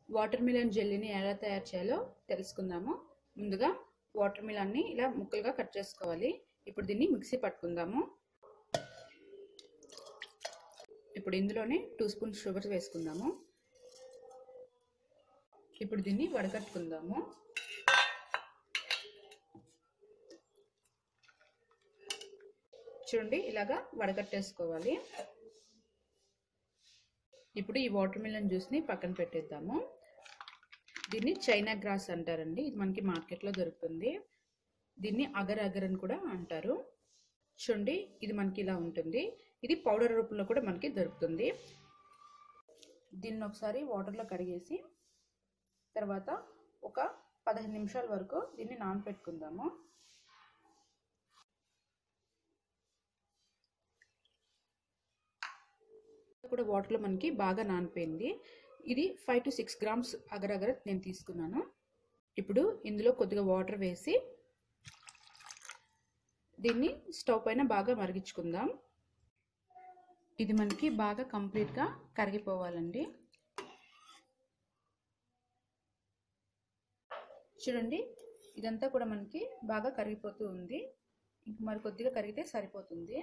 water melon జెల్లీని ఎలా తయారు చేయాలో తెలుసుకుందాము ముందుగా వాటర్ మిలన్ని ఇలా ముక్కలుగా కట్ చేసుకోవాలి ఇప్పుడు దీన్ని మిక్సీ పట్టుకుందాము ఇప్పుడు ఇందులోనే టూ స్పూన్ షుగర్ వేసుకుందాము ఇప్పుడు దీన్ని వడకట్టుకుందాము చూడండి ఇలాగా వడకట్టేసుకోవాలి ఇప్పుడు ఈ వాటర్ మిలన్ జ్యూస్ని పక్కన పెట్టేద్దాము దీన్ని చైనా గ్రాస్ అంటారండి ఇది మనకి మార్కెట్లో దొరుకుతుంది దీన్ని అగర్ అగర్ అని కూడా అంటారు చూడండి ఇది మనకి ఇలా ఉంటుంది ఇది పౌడర్ రూపంలో కూడా మనకి దొరుకుతుంది దీన్ని ఒకసారి వాటర్లో కడిగేసి తర్వాత ఒక పదహైదు నిమిషాల వరకు దీన్ని నానపెట్టుకుందాము కూడా వాటర్లో మనకి బాగా నానిపోయింది ఇది five to six grams agar agar నేను తీసుకున్నాను ఇప్పుడు ఇందులో కొద్దిగా వాటర్ వేసి దీన్ని స్టవ్ పైన బాగా మరిగించుకుందాం ఇది మనకి బాగా కంప్లీట్గా కరిగిపోవాలండి చూడండి ఇదంతా కూడా మనకి బాగా కరిగిపోతూ ఉంది ఇంక మరి కొద్దిగా కరిగితే సరిపోతుంది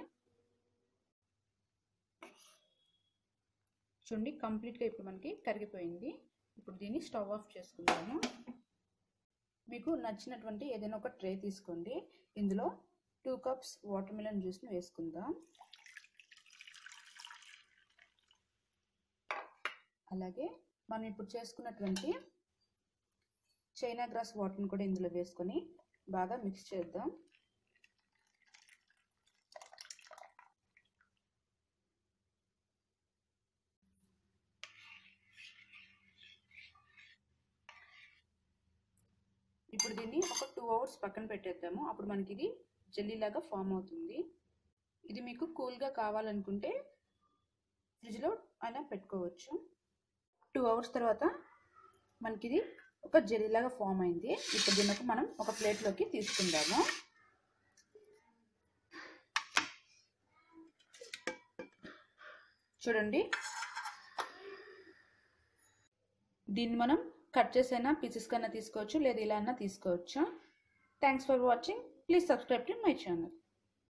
చూడండి కంప్లీట్గా ఇప్పుడు మనకి కరిగిపోయింది ఇప్పుడు దీన్ని స్టవ్ ఆఫ్ చేసుకుందాము మీకు నచ్చినటువంటి ఏదైనా ఒక ట్రే తీసుకోండి ఇందులో టూ కప్స్ వాటర్ మిలన్ జ్యూస్ని వేసుకుందాం అలాగే మనం ఇప్పుడు చేసుకున్నటువంటి చైనా గ్రాస్ వాటర్ని కూడా ఇందులో వేసుకొని బాగా మిక్స్ చేద్దాం ఇప్పుడు దీన్ని ఒక టూ అవర్స్ పక్కన పెట్టేద్దాము అప్పుడు మనకి ఇది జెల్లీలాగా ఫామ్ అవుతుంది ఇది మీకు కూల్గా కావాలనుకుంటే ఫ్రిడ్జ్లో అయినా పెట్టుకోవచ్చు టూ అవర్స్ తర్వాత మనకి ఇది ఒక జెల్లీలాగా ఫామ్ అయింది ఇప్పుడు దీనికి మనం ఒక ప్లేట్లోకి తీసుకుందాము చూడండి దీన్ని మనం కట్ చేసైనా పీసెస్ కన్నా తీసుకోవచ్చు లేదా ఇలా అన్నా తీసుకోవచ్చు thanks for watching please subscribe to my channel